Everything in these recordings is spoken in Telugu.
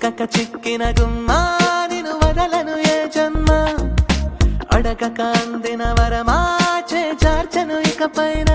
చిక్కక చిక్కిన గుమ్మా నిన్ను వదలను ఏ జన్మ అడగక అందిన వరమా చేర్చను ఇక పైన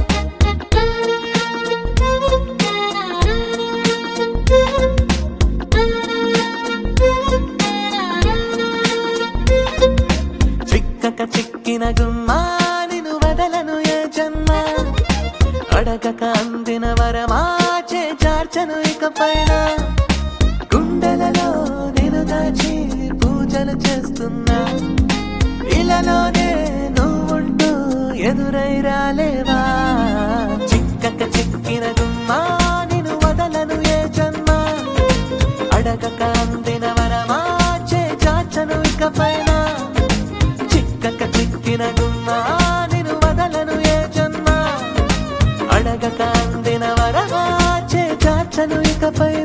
చిక్కక చిక్కిన గుమ్మా నిన్ను వదలను ఏ జన్మ అడగక అందిన వరమా చేర్చను ఇక పైన గుండెలలో నేను దాచి పూజలు చేస్తున్నా ఇలాలోనే నువ్వుంటూ ఎదురై రాలేవా చిక్కక చిక్కిన గుమ్మా నిన్ను వదలను ఏ జన్మ అడగక అందిన వరమా చేర్చను ఇక పైన చిక్కక చిక్కిన గుమ్మా నిన్ను వదలను ఏ జన్మ అడగక అందిన వరమా చేర్చను ఇక పైన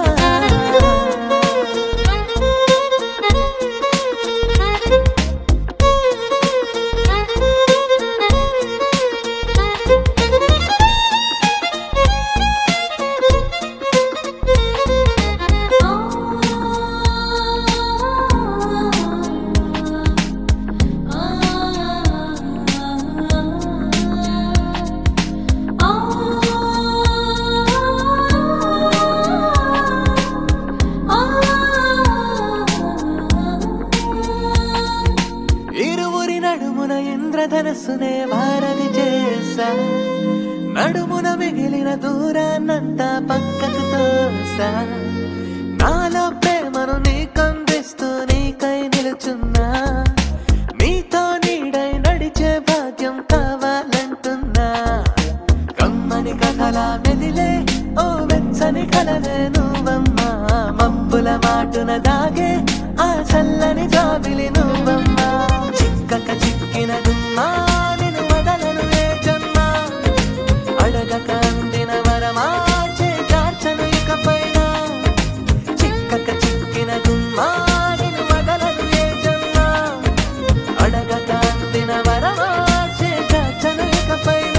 ఇరువురి నడుమున ఇంద్రధనస్సునే వారధి చేసా నడుమున మిగిలిన దూరాన్నంతా పక్కకు తోసా నాలో ప్రేమను నీకందిస్తూ నీకై నిలుచున్నా నీతో నీడై నడిచే భాగ్యం కావాలంటున్నా కమ్మని కథలా మెదిలే ఓ వెచ్చని కలవే నువ్వమ్మా మబ్బుల మాటున దాగే ఆ చల్లని జాబిలి నువ్వమ్మా చిక్కక చిక్కిన దుమ్మా నిన్ను వదలను ఏ జన్మ అడగక అందిన వరమా చేర్చను ఇక పైన చిక్కక చిక్కిన దుమ్మా నిన్ను వదలను ఏ జన్మ అడగక అందిన వరమా చేర్చను ఇక పైన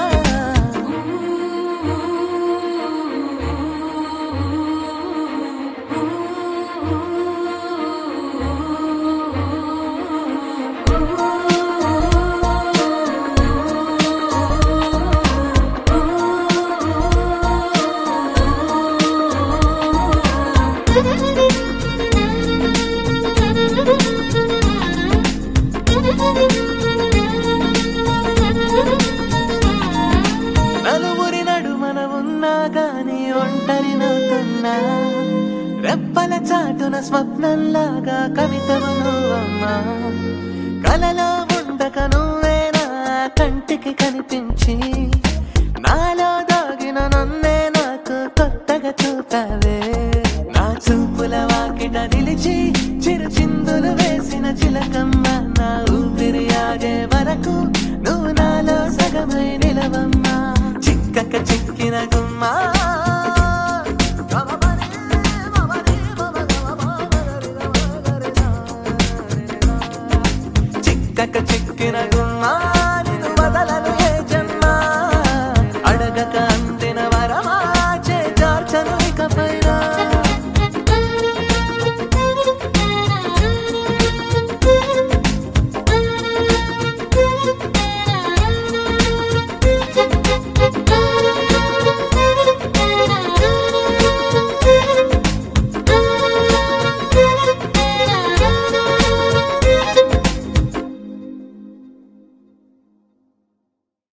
నలుగురి నడుమన ఉన్నా గాని ఒంటరి నవ్వుతున్నా రెప్పల చాటున స్వప్నంలాగా కవితవు నువ్వమ్మా కలలో ఉండక నువ్వేనా కంటికి కనిపించి నాలో దాగిన నన్నే నాకు కొత్తగా చూపావే నా చూపుల వాకిట నిలిచి చిరు చిందులు వేసిన చిలకమ్మ నా ఊపిరి ఆగే వరకు నువ్వు నాలో సగమైన